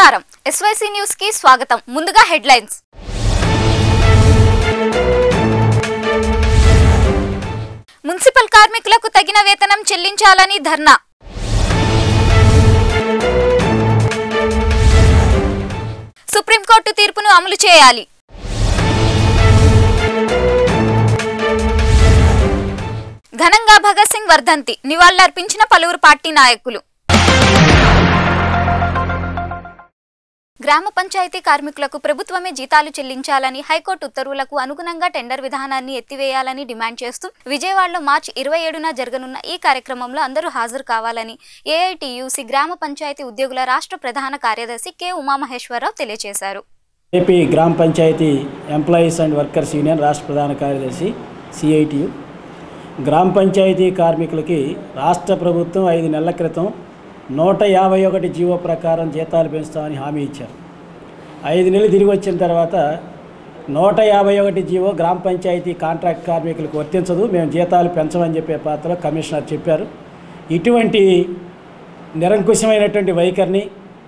నమస్కారం SYC news కి స్వాగతం ముందుగా హెడ్లైన్స్ మున్సిపల్ కార్మికులకు తగిన వేతనం చెల్లించాలని ధర్నా సుప్రీంకోర్టు తీర్పును అమలు చేయాలి ఘనంగా భగత్ సింగ్ వర్ధంతి నివాళులర్పించిన పలువురు పార్టీ నాయకులు గ్రామ పంచాయతీ కార్మికులకు ప్రభుత్వమే జీతాలు చెల్లించాలని హైకోర్టు ఉత్తర్వులకు అనుగుణంగా టెండర్ విధానాన్ని ఎత్తివేయాలని డిమాండ్ చేస్తూ విజయవాడలో మార్చి ఇరవై ఏడున జరగనున్న ఈ కార్యక్రమంలో అందరూ హాజరు కావాలని ఏఐటియుసి గ్రామ పంచాయతీ ఉద్యోగుల రాష్ట్ర ప్రధాన కార్యదర్శి కె ఉమామహేశ్వరరావు తెలియజేశారు ఏపీ గ్రామ panchayati employees and workers union రాష్ట్ర ప్రధాన కార్యదర్శి సిఐటియు గ్రామ పంచాయతీ కార్మికులకి రాష్ట్ర ప్రభుత్వం ఐదు నెలల క్రితం నూట యాభై ఒకటి జీవో ప్రకారం జీతాలు పెంచుతామని హామీ ఇచ్చారు ఐదు నెలలు తిరిగి వచ్చిన తర్వాత నూట యాభై ఒకటి జీవో గ్రామ పంచాయతీ కాంట్రాక్ట్ కార్మికులకు వర్తించదు మేము జీతాలు పెంచమని చెప్పే పాత్రలో కమిషనర్ చెప్పారు ఇటువంటి నిరంకుశమైనటువంటి వైఖరిని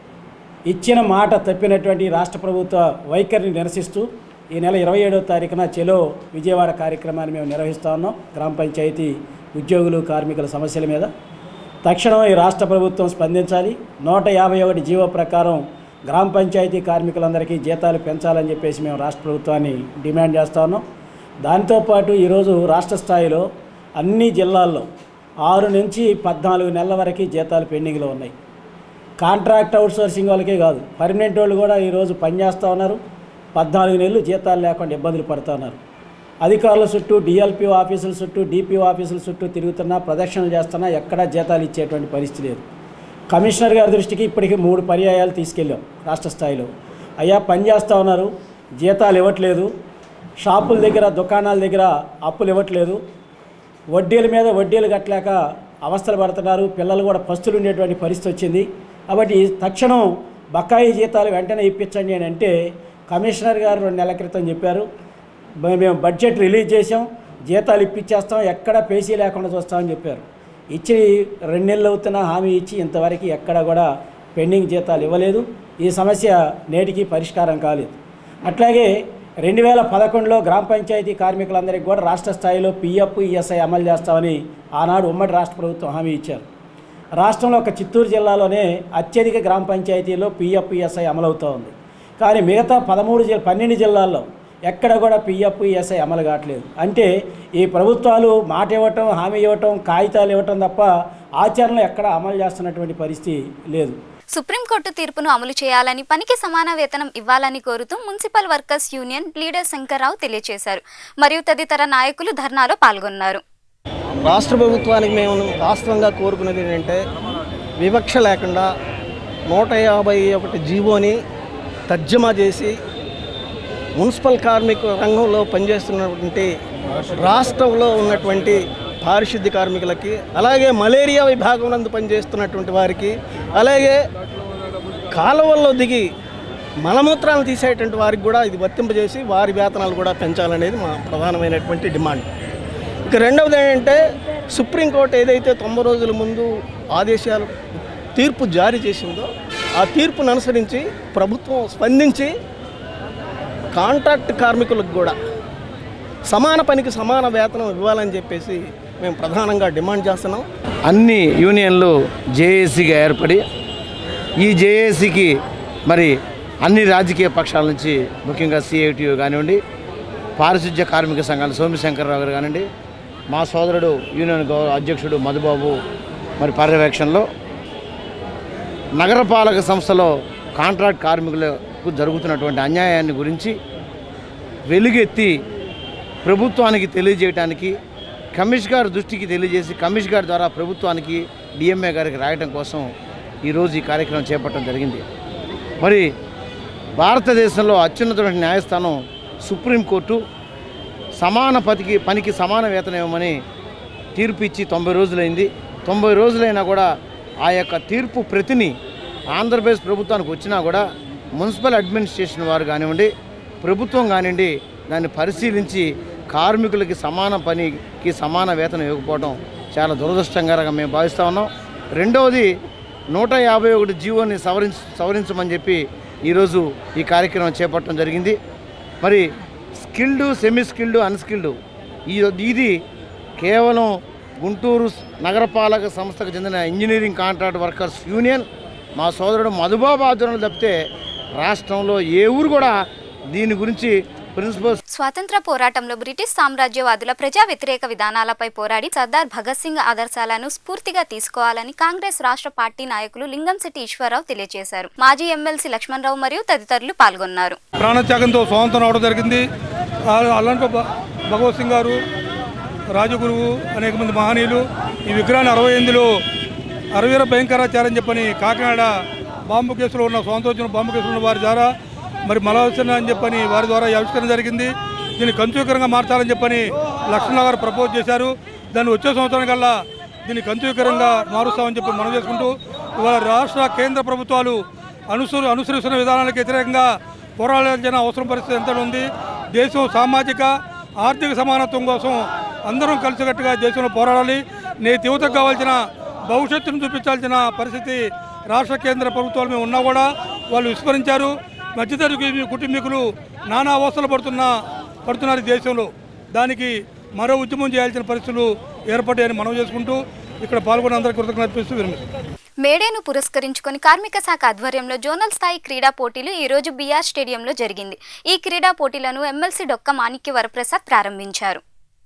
ఇచ్చిన మాట తప్పినటువంటి రాష్ట్ర ప్రభుత్వ వైఖరిని నిరసిస్తూ ఈ నెల ఇరవై ఏడవ తారీఖున చెలో విజయవాడ కార్యక్రమాన్ని మేము నిర్వహిస్తా ఉన్నాం గ్రామ పంచాయతీ ఉద్యోగులు కార్మికుల సమస్యల మీద తక్షణం ఈ రాష్ట్ర ప్రభుత్వం స్పందించాలి నూట యాభై ఒకటి జీవో ప్రకారం గ్రామ పంచాయతీ కార్మికులందరికీ జీతాలు పెంచాలని చెప్పేసి మేము రాష్ట్ర ప్రభుత్వాన్ని డిమాండ్ చేస్తా ఉన్నాం దాంతోపాటు ఈరోజు రాష్ట్ర స్థాయిలో అన్ని జిల్లాల్లో ఆరు నుంచి పద్నాలుగు నెలల వరకు జీతాలు పెండింగ్లో ఉన్నాయి కాంట్రాక్ట్ అవుట్సోర్సింగ్ వాళ్ళకే కాదు పర్మనెంట్ వాళ్ళు కూడా ఈరోజు పనిచేస్తూ ఉన్నారు పద్నాలుగు నెలలు జీతాలు లేకుండా ఇబ్బందులు పడుతూ ఉన్నారు అధికారుల చుట్టూ డిఎల్పిఓ ఆఫీసుల చుట్టూ డిపిఓ ఆఫీసుల చుట్టూ తిరుగుతున్నా ప్రదక్షిణలు చేస్తున్నా ఎక్కడా జీతాలు ఇచ్చేటువంటి పరిస్థితి లేదు కమిషనర్ గారి దృష్టికి ఇప్పటికీ మూడు పర్యాయాలు తీసుకెళ్ళాం రాష్ట్ర స్థాయిలో అయ్యా పని చేస్తూ ఉన్నారు జీతాలు ఇవ్వట్లేదు షాపుల దగ్గర దుకాణాల దగ్గర అప్పులు ఇవ్వట్లేదు వడ్డీల మీద వడ్డీలు కట్టలేక అవస్థలు పడుతున్నారు పిల్లలు కూడా పస్తులు ఉండేటువంటి పరిస్థితి వచ్చింది కాబట్టి తక్షణం బకాయి జీతాలు వెంటనే ఇప్పించండి అని అంటే కమిషనర్ గారు రెండు నెలల క్రితం చెప్పారు మే- మేము బడ్జెట్ రిలీజ్ చేసాం జీతాలు ఇప్పించేస్తాం ఎక్కడ పేసీ లేకుండా చూస్తామని చెప్పారు ఇచ్చి రెండు నెలలు అవుతున్న హామీ ఇచ్చి ఇంతవరకు ఎక్కడ కూడా పెండింగ్ జీతాలు ఇవ్వలేదు ఈ సమస్య నేటికి పరిష్కారం కాలేదు అట్లాగే రెండు వేల పదకొండులో గ్రామ పంచాయతీ కార్మికులందరికీ కూడా రాష్ట్ర స్థాయిలో పిఎఫ్ ఈఎస్ఐ అమలు చేస్తామని ఆనాడు ఉమ్మడి రాష్ట్ర ప్రభుత్వం హామీ ఇచ్చారు రాష్ట్రంలో ఒక చిత్తూరు జిల్లాలోనే అత్యధిక గ్రామ పంచాయతీలో పిఎఫ్ ఈఎస్ఐ అమలవుతూ ఉంది కానీ మిగతా పదమూడు జిల్లా పన్నెండు జిల్లాల్లో ఎక్కడ కూడా పిఎఫ్ ఈఎస్ఐ అమలు కావట్లేదు అంటే ఈ ప్రభుత్వాలు మాట ఇవ్వటం హామీ ఇవ్వటం కాగితాలు ఇవ్వటం తప్ప ఆచరణలో ఎక్కడ అమలు చేస్తున్నటువంటి పరిస్థితి లేదు సుప్రీంకోర్టు తీర్పును అమలు చేయాలని పనికి సమాన వేతనం ఇవ్వాలని కోరుతూ municipal workers union leader Shankarrao తెలియజేశారు మరియు తదితర నాయకులు ధర్నాలో పాల్గొన్నారు రాష్ట్ర ప్రభుత్వానికి మేము వాస్తవంగా కోరుకున్నది ఏంటంటే వివక్ష లేకుండా నూట యాభై ఒకటి జీవోని తర్జమా చేసి మున్సిపల్ కార్మిక రంగంలో పనిచేస్తున్నటువంటి రాష్ట్రంలో ఉన్నటువంటి పారిశుద్ధ్య కార్మికులకి అలాగే మలేరియా విభాగం నందు పనిచేస్తున్నటువంటి వారికి అలాగే కాలువల్లో దిగి మలమూత్రాలను తీసేటువంటి వారికి కూడా ఇది వర్తింపజేసి వారి వేతనాలు కూడా పెంచాలనేది మా ప్రధానమైనటువంటి డిమాండ్ ఇక రెండవది ఏంటంటే సుప్రీంకోర్టు ఏదైతే తొంభై రోజుల ముందు ఆదేశాలు తీర్పు జారీ చేసిందో ఆ తీర్పును అనుసరించి ప్రభుత్వం స్పందించి కాంట్రాక్ట్ కార్మికులకు కూడా సమాన పనికి సమాన వేతనం ఇవ్వాలని చెప్పేసి మేము ప్రధానంగా డిమాండ్ చేస్తున్నాం అన్ని యూనియన్లు జేఏసీగా ఏర్పడి ఈ జేఏసీకి మరి అన్ని రాజకీయ పక్షాల నుంచి ముఖ్యంగా సిఐటియు కానివ్వండి పారిశుధ్య కార్మిక సంఘాలు సోమశంకర్రావు గారు కానివ్వండి మా సోదరుడు యూనియన్ గౌరవ అధ్యక్షుడు మధుబాబు మరి పర్యవేక్షణలో నగరపాలక సంస్థలో కాంట్రాక్ట్ కార్మికులకు జరుగుతున్నటువంటి అన్యాయాన్ని గురించి వెలుగెత్తి ప్రభుత్వానికి తెలియజేయడానికి కమిష్ గారి దృష్టికి తెలియజేసి కమిష్ గారి ద్వారా ప్రభుత్వానికి డిఎంఏ గారికి రాయటం కోసం ఈరోజు ఈ కార్యక్రమం చేపట్టడం జరిగింది మరి భారతదేశంలో అత్యున్నతమైన న్యాయస్థానం సుప్రీంకోర్టు సమాన పతికి పనికి సమాన వేతనం ఇవ్వమని తీర్పు ఇచ్చి తొంభై రోజులైంది తొంభై రోజులైనా కూడా ఆ యొక్క తీర్పు ప్రతిని ఆంధ్రప్రదేశ్ ప్రభుత్వానికి వచ్చినా కూడా మున్సిపల్ అడ్మినిస్ట్రేషన్ వారు కానివ్వండి ప్రభుత్వం కానివ్వండి దాన్ని పరిశీలించి కార్మికులకి సమాన పనికి సమాన వేతనం ఇవ్వకపోవడం చాలా దురదృష్టంగా మేము భావిస్తూ ఉన్నాం రెండవది నూట యాభై ఒకటి జీవోని సవరించ సవరించమని చెప్పి ఈరోజు ఈ కార్యక్రమం చేపట్టడం జరిగింది మరి స్కిల్డ్ సెమీ స్కిల్డ్ అన్స్కిల్డ్ ఈ ఇది కేవలం గుంటూరు నగరపాలక సంస్థకు చెందిన ఇంజనీరింగ్ కాంట్రాక్ట్ వర్కర్స్ యూనియన్ మా సోదరుడు మధుబాబు ఆధ్వర్యంలో తప్పితే రాష్ట్రంలో ఏ ఊరు కూడా దీని గురించి ప్రిన్సిపల్ స్వాతంత్ర పోరాటంలో బ్రిటిష్ సామ్రాజ్యవాదుల ప్రజా వ్యతిరేక విధానాలపై పోరాడి సర్దార్ భగత్ సింగ్ ఆదర్శాలను స్ఫూర్తిగా తీసుకోవాలని కాంగ్రెస్ రాష్ట్ర పార్టీ నాయకులు లింగంశెట్టి ఈశ్వరరావు తెలియజేశారు మాజీ ఎమ్మెల్సీ లక్ష్మణరావు మరియు తదితరులు పాల్గొన్నారు ప్రాణత్యాగంతో స్వాతంత్రం రావడం జరిగింది ఆ- అలాంటి భ- భగవత్ సింగ్ గారు రాజగురువు అనేక మంది మహనీయులు ఈ విగ్రహాన్ని అరవై ఎనిమిదిలో అరవీర భయంకరాచారం చెప్పని కాకినాడ బాంబు కేసులో ఉన్న స్వాతంత్రం బాంబు కేసులో ఉన్న వారి ద్వారా మరి మలవసన అని చెప్పని వారి ద్వారా ఈ ఆవిష్కరణ జరిగింది దీన్ని కంచుకరంగా మార్చాలని చెప్పని లక్ష్మణ గారు ప్రపోజ్ చేశారు దాన్ని వచ్చే సంవత్సరం కల్లా దీన్ని కంచుకరంగా మారుస్తామని చెప్పి మనం చేసుకుంటూ ఇవాళ రాష్ట్ర కేంద్ర ప్రభుత్వాలు అనుసరు అనుసరిస్తున్న విధానాలకు వ్యతిరేకంగా పోరాడాల్సిన అవసరం పరిస్థితి ఎంత ఉంది దేశం సామాజిక ఆర్థిక సమానత్వం కోసం అందరం కలిసికట్టుగా దేశంలో పోరాడాలి నేటి యువతకు కావాల్సిన భవిష్యత్తును చూపించాల్సిన పరిస్థితి రాష్ట్ర కేంద్ర ప్రభుత్వాలు మేము ఉన్నా కూడా వాళ్ళు విస్మరించారు మధ్యతరగతి కుటుంబీకులు నానా అవస్థలు పడుతున్న పడుతున్నారు ఈ దేశంలో దానికి మరో ఉద్యమం చేయాల్సిన పరిస్థితులు ఏర్పడ్డాయని మనం చేసుకుంటూ ఇక్కడ పాల్గొన్న అందరికీ కృతజ్ఞత అర్పిస్తూ విరమిస్తున్నాను మేడేను పురస్కరించుకొని కార్మిక శాఖ ఆధ్వర్యంలో జోనల్ స్థాయి క్రీడా పోటీలు ఈ రోజు బీఆర్ స్టేడియంలో జరిగింది ఈ క్రీడా పోటీలను ఎమ్మెల్సీ డొక్క మాణిక్య వరప్రసాద్ ప్రారంభించారు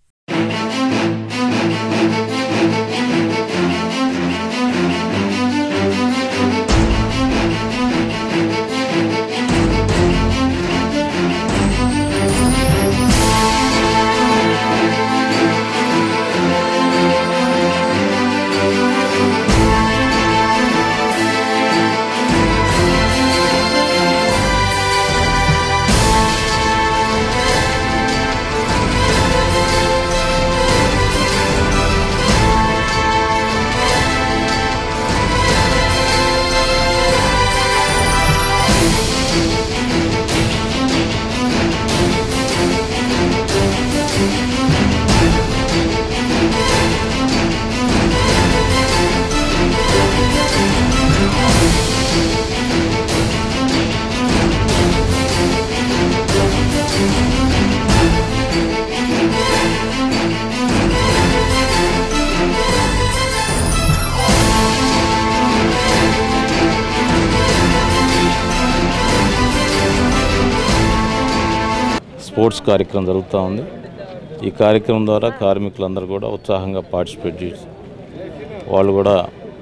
స్పోర్ట్స్ కార్యక్రమం జరుగుతూ ఉంది ఈ కార్యక్రమం ద్వారా కార్మికులందరూ కూడా ఉత్సాహంగా పార్టిసిపేట్ చేసి వాళ్ళు కూడా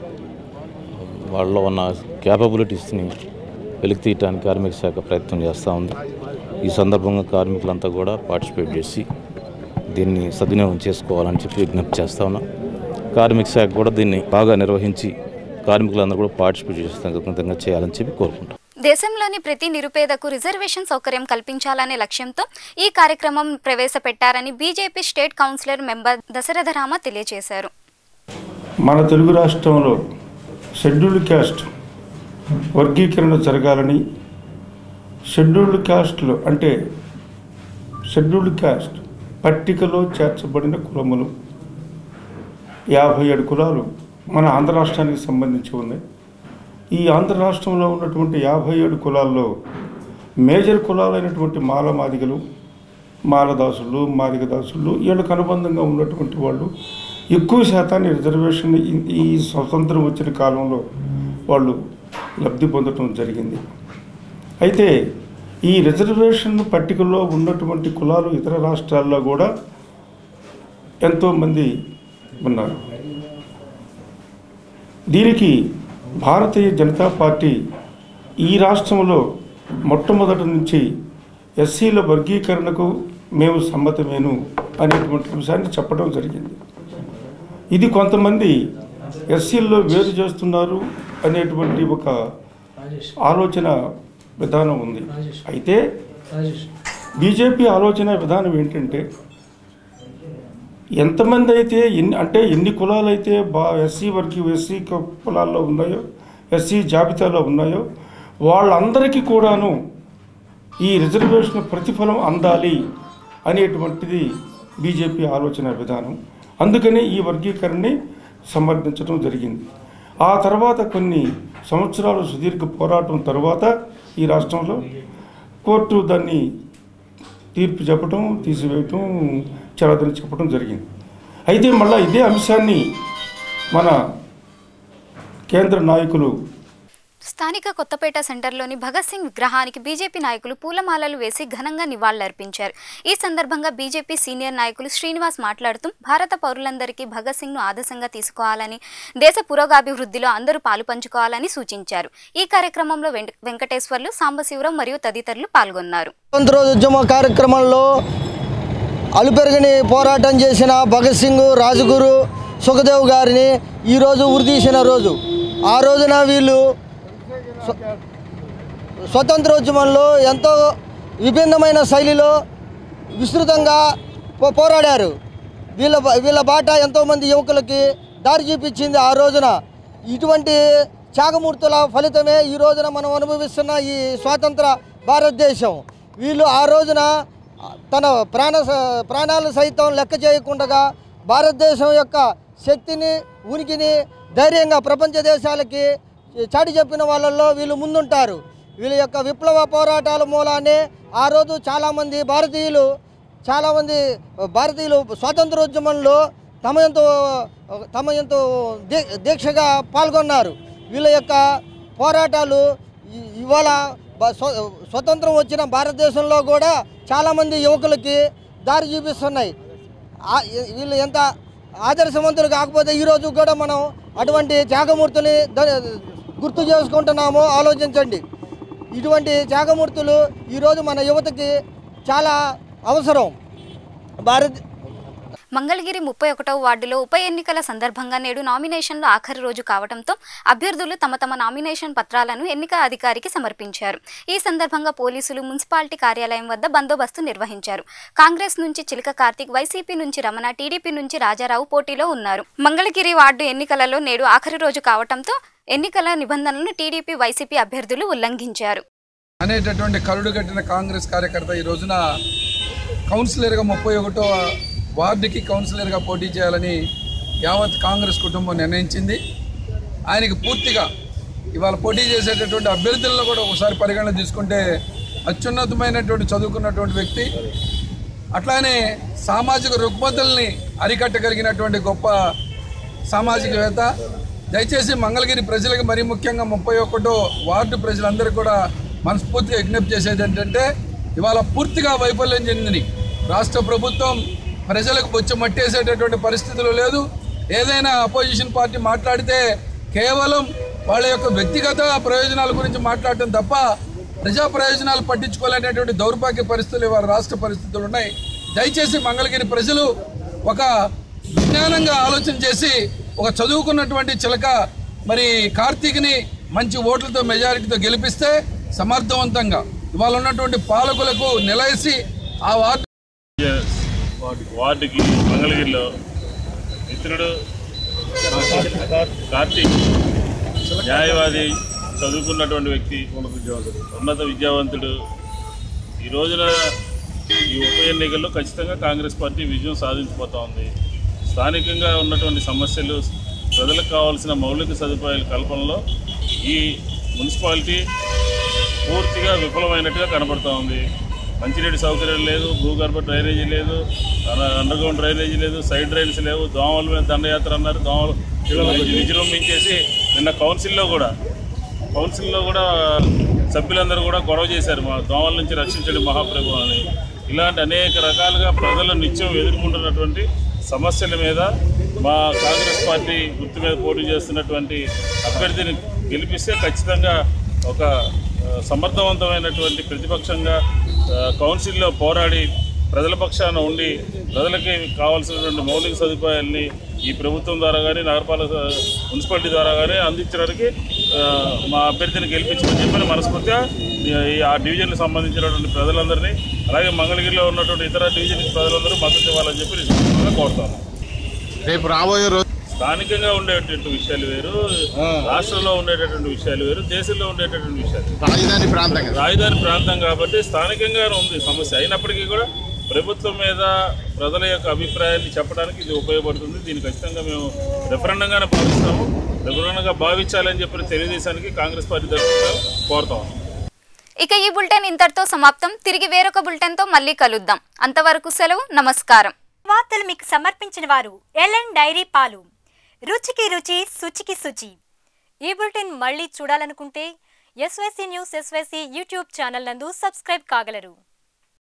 వాళ్ళలో ఉన్న క్యాపబిలిటీస్ని వెలికి తీయటానికి కార్మిక శాఖ ప్రయత్నం చేస్తూ ఉంది ఈ సందర్భంగా కార్మికులంతా కూడా పార్టిసిపేట్ చేసి దీన్ని సద్వినియోగం చేసుకోవాలని చెప్పి విజ్ఞప్తి చేస్తా ఉన్నాం కార్మిక శాఖ కూడా దీన్ని బాగా నిర్వహించి కార్మికులందరూ కూడా పార్టిసిపేట్ చేసే విధంగా చేయాలని చెప్పి కోరుకుంటాం దేశంలోని ప్రతి నిరుపేదకు రిజర్వేషన్ సౌకర్యం కల్పించాలనే లక్ష్యంతో ఈ కార్యక్రమం ప్రవేశపెట్టారని BJP state councillor member Dasharatharama తెలియజేశారు మన తెలుగు రాష్ట్రంలో షెడ్యూల్డ్ క్యాస్ట్ వర్గీకరణ జరగాలని షెడ్యూల్డ్ క్యాస్ట్లు అంటే షెడ్యూల్డ్ క్యాస్ట్ పట్టికలో చేర్చబడిన కులములు యాభై ఏడు కులాలు మన ఆంధ్ర రాష్ట్రానికి సంబంధించి ఉన్నాయి ఈ ఆంధ్ర రాష్ట్రంలో ఉన్నటువంటి యాభై ఏడు కులాల్లో మేజర్ కులాలైనటువంటి మాల మాదిగలు మాలదాసులు మాదిగదాసులు వీళ్ళకు అనుబంధంగా ఉన్నటువంటి వాళ్ళు ఎక్కువ శాతాన్ని రిజర్వేషన్ ఈ- ఈ స్వతంత్రం వచ్చిన కాలంలో వాళ్ళు లబ్ధి పొందటం జరిగింది అయితే ఈ రిజర్వేషన్ పట్టికలో ఉన్నటువంటి కులాలు ఇతర రాష్ట్రాల్లో కూడా ఎంతోమంది ఉన్నారు దీనికి భారతీయ జనతా పార్టీ ఈ రాష్ట్రంలో మొట్టమొదటి నుంచి ఎస్సీల వర్గీకరణకు మేము సమ్మతమేను అనేటువంటి అంశాన్ని చెప్పడం జరిగింది ఇది కొంతమంది ఎస్సీల్లో వేరు చేస్తున్నారు అనేటువంటి ఒక ఆలోచన విధానం ఉంది అయితే బీజేపీ ఆలోచన విధానం ఏంటంటే ఎంతమంది అయితే ఎన్ని అంటే ఎన్ని కులాలు అయితే బా ఎస్సీ వర్గీ ఎస్సీ కు- కులాల్లో ఉన్నాయో ఎస్సీ జాబితాలో ఉన్నాయో వాళ్ళందరికీ కూడాను ఈ రిజర్వేషన్ ప్రతిఫలం అందాలి అనేటువంటిది బీజేపీ ఆలోచన విధానం అందుకని ఈ వర్గీకరణని సమర్థించడం జరిగింది ఆ తర్వాత కొన్ని సంవత్సరాలు సుదీర్ఘ పోరాటం తర్వాత ఈ రాష్ట్రంలో కోర్టు దాన్ని తీర్పు చెప్పడం తీసివేయటం చరదని చెప్పడం జరిగింది అయితే మళ్ళీ ఇదే అంశాన్ని మన కేంద్ర నాయకులు స్థానిక కొత్తపేట సెంటర్లోని భగత్ సింగ్ విగ్రహానికి బీజేపీ నాయకులు పూలమాలలు వేసి ఘనంగా నివాళులర్పించారు ఈ సందర్భంగా బీజేపీ సీనియర్ నాయకులు శ్రీనివాస్ మాట్లాడుతూ భారత పౌరులందరికీ భగత్ సింగ్ను ఆదర్శంగా తీసుకోవాలని దేశ పురోగాభివృద్ధిలో అందరూ పాలు పంచుకోవాలని సూచించారు ఈ కార్యక్రమంలో వెంక- వెంకటేశ్వర్లు సాంబశివరావు మరియు తదితరులు పాల్గొన్నారు స్వతంత్ర ఉద్యమ కార్యక్రమంలో అలుపెరగని పోరాటం చేసిన భగత్ సింగ్ రాజగురు సుఖదేవ్ గారిని ఈరోజు ఉరితీసిన రోజు ఆ రోజున వీళ్ళు స్వ- స్వతంత్రోద్యమంలో ఎంతో విభిన్నమైన శైలిలో విస్తృతంగా పో- పోరాడారు వీళ్ళ బా- వీళ్ళ బాట ఎంతోమంది యువకులకి దారి చూపించింది ఆ రోజున ఇటువంటి త్యాగమూర్తుల ఫలితమే ఈ రోజున మనం అనుభవిస్తున్న ఈ స్వాతంత్ర భారతదేశం వీళ్ళు ఆ రోజున తన ప్రాణ స- ప్రాణాలు సైతం లెక్క చేయకుండా భారతదేశం యొక్క శక్తిని ఉనికిని ధైర్యంగా ప్రపంచ దేశాలకి చాటి చెప్పిన వాళ్ళల్లో వీళ్ళు ముందుంటారు వీళ్ళ యొక్క విప్లవ పోరాటాల మూలానే ఆ రోజు చాలామంది భారతీయులు చాలామంది భారతీయులు స్వాతంత్రోద్యమంలో తమ ఎంతో తమ ఎంతో దీ దీక్షగా పాల్గొన్నారు వీళ్ళ యొక్క పోరాటాలు ఇ- ఇవాళ బ- స్వ- స్వతంత్రం వచ్చిన భారతదేశంలో కూడా చాలామంది యువకులకి దారి చూపిస్తున్నాయి ఆ- వీళ్ళు ఎంత ఆదర్శవంతులు కాకపోతే ఈరోజు కూడా మనం అటువంటి త్యాగమూర్తుని ద- గుర్తు చేసుకుంటున్నామో ఆలోచించండి ఇటువంటి త్యాగమూర్తులు ఈరోజు మన యువతకి చాలా అవసరం భారత్ మంగళగిరి ముప్పై ఒకటవ వార్డులో ఉప ఎన్నికల సందర్భంగా నేడు నామినేషన్లు ఆఖరి రోజు కావడంతో అభ్యర్థులు తమ తమ నామినేషన్ పత్రాలను ఎన్నికల అధికారికి సమర్పించారు ఈ సందర్భంగా పోలీసులు మున్సిపాలిటీ కార్యాలయం వద్ద బందోబస్తు నిర్వహించారు కాంగ్రెస్ నుంచి చిలక కార్తీక్ వైసీపీ నుంచి రమణ టీడీపీ నుంచి రాజారావు పోటీలో ఉన్నారు మంగళగిరి వార్డు ఎన్నికలలో నేడు ఆఖరి రోజు కావడంతో ఎన్నికల నిబంధనలను టీడీపీ వైసీపీ అభ్యర్థులు ఉల్లంఘించారు అనేటటువంటి కరుడు కట్టిన కాంగ్రెస్ కార్యకర్త ఈ రోజున కౌన్సిలర్గా ముప్పై ఒకటో వార్డుకి కౌన్సిలర్గా పోటీ చేయాలని యావత్ కాంగ్రెస్ కుటుంబం నిర్ణయించింది ఆయనకి పూర్తిగా ఇవాళ పోటీ చేసేటటువంటి అభ్యర్థులను కూడా ఒకసారి పరిగణన తీసుకుంటే అత్యున్నతమైనటువంటి చదువుకున్నటువంటి వ్యక్తి అట్లానే సామాజిక రుగ్మతల్ని అరికట్టగలిగినటువంటి గొప్ప సామాజికవేత్త దయచేసి మంగళగిరి ప్రజలకు మరీ ముఖ్యంగా ముప్పై ఒకటో వార్డు ప్రజలందరూ కూడా మనస్ఫూర్తిగా విజ్ఞప్తి చేసేది ఏంటంటే ఇవాళ పూర్తిగా వైఫల్యం చెందింది రాష్ట్ర ప్రభుత్వం ప్రజలకు బొచ్చు మట్టేసేటటువంటి పరిస్థితులు లేదు ఏదైనా అపోజిషన్ పార్టీ మాట్లాడితే కేవలం వాళ్ళ యొక్క వ్యక్తిగత ప్రయోజనాల గురించి మాట్లాడటం తప్ప ప్రజా ప్రయోజనాలు పట్టించుకోలేనటువంటి దౌర్భాగ్య పరిస్థితులు ఇవాళ రాష్ట్ర పరిస్థితులు ఉన్నాయి దయచేసి మంగళగిరి ప్రజలు ఒక విజ్ఞానంగా ఆలోచన చేసి ఒక చదువుకున్నటువంటి చిలక మరి కార్తీక్ని మంచి ఓట్లతో మెజారిటీతో గెలిపిస్తే సమర్థవంతంగా ఇవాళ ఉన్నటువంటి పాలకులకు నిలయేసి ఆ వార్డు వార్డుకి మంగళగిరిలో మిత్రుడు కార్తీక్ న్యాయవాది చదువుకున్నటువంటి వ్యక్తి ఉన్నత విద్యావంతుడు ఈ రోజున ఈ ఉప ఎన్నికల్లో ఖచ్చితంగా కాంగ్రెస్ పార్టీ విజయం సాధించిపోతా ఉంది స్థానికంగా ఉన్నటువంటి సమస్యలు ప్రజలకు కావాల్సిన మౌలిక సదుపాయాల కల్పనలో ఈ మున్సిపాలిటీ పూర్తిగా విఫలమైనట్టుగా కనబడుతూ ఉంది మంచినీటి సౌకర్యం లేదు భూగర్భ డ్రైనేజీ లేదు అన- అండర్ గ్రౌండ్ డ్రైనేజీ లేదు సైడ్ డ్రైన్స్ లేవు దోమల మీద దండయాత్ర అన్నారు దోమలు విజృంభించేసి నిన్న కౌన్సిల్లో కూడా కౌన్సిల్లో కూడా సభ్యులందరూ కూడా గొడవ చేశారు మా దోమల నుంచి రక్షించండి మహాప్రభు అని ఇలాంటి అనేక రకాలుగా ప్రజలు నిత్యం ఎదుర్కొంటున్నటువంటి సమస్యల మీద మా కాంగ్రెస్ పార్టీ గుర్తు మీద పోటీ చేస్తున్నటువంటి అభ్యర్థిని గెలిపిస్తే ఖచ్చితంగా ఒక ఆ, సమర్థవంతమైనటువంటి ప్రతిపక్షంగా ఆ, కౌన్సిల్లో పోరాడి ప్రజల పక్షాన ఉండి ప్రజలకి కావాల్సినటువంటి మౌలిక సదుపాయాల్ని ఈ ప్రభుత్వం ద్వారా కానీ నగరపాలక మున్సిపాలిటీ ద్వారా కానీ అందించడానికి ఆ, మా అభ్యర్థిని గెలిపించమని చెప్పని మనస్ఫూర్తిగా ఈ- ఈ ఆ డివిజన్కి సంబంధించినటువంటి ప్రజలందరినీ అలాగే మంగళగిరిలో ఉన్నటువంటి ఇతర డివిజన్ ప్రజలందరూ మద్దతు ఇవ్వాలని చెప్పి నేను సందర్భంగా కోరుతాను రేపు రాబోయే రోజు స్థానికంగా ఉండేటువంటి విషయాలు వేరు రాష్ట్రంలో ఉండేటటువంటి విషయాలు వేరు దేశంలో ఉండేటటువంటి విషయాలు వేరు. రాజధాని ప్రాంతం కదా రాజధాని ప్రాంతం కాబట్టి స్థానికంగానే ఉంది సమస్య అయినప్పటికీ కూడా ప్రభుత్వం మీద ప్రజల యొక్క అభిప్రాయాన్ని చెప్పడానికి ఇది ఉపయోగపడుతుంది దీన్ని ఖచ్చితంగా మేము రెఫరెండంగానే భావిస్తాము గౌరవంగా భావించాలని చెప్పి తెలుగుదేశానికి కాంగ్రెస్ పార్టీ తరఫున కోరుతాం ఇక ఈ బులెటిన్ ఇంతటితో సమాప్తం తిరిగి వేరొక బులెటిన్తో మళ్ళీ కలుద్దాం అంతవరకు సెలవు నమస్కారం వార్తలు మీకు సమర్పించిన వారు ఎల్ఎన్ డైరీ పాలు రుచికి రుచి శుచికి శుచి ఈ బులెటిన్ మళ్ళీ చూడాలనుకుంటే SYC news SYC YouTube channel నందు సబ్స్క్రైబ్ కాగలరు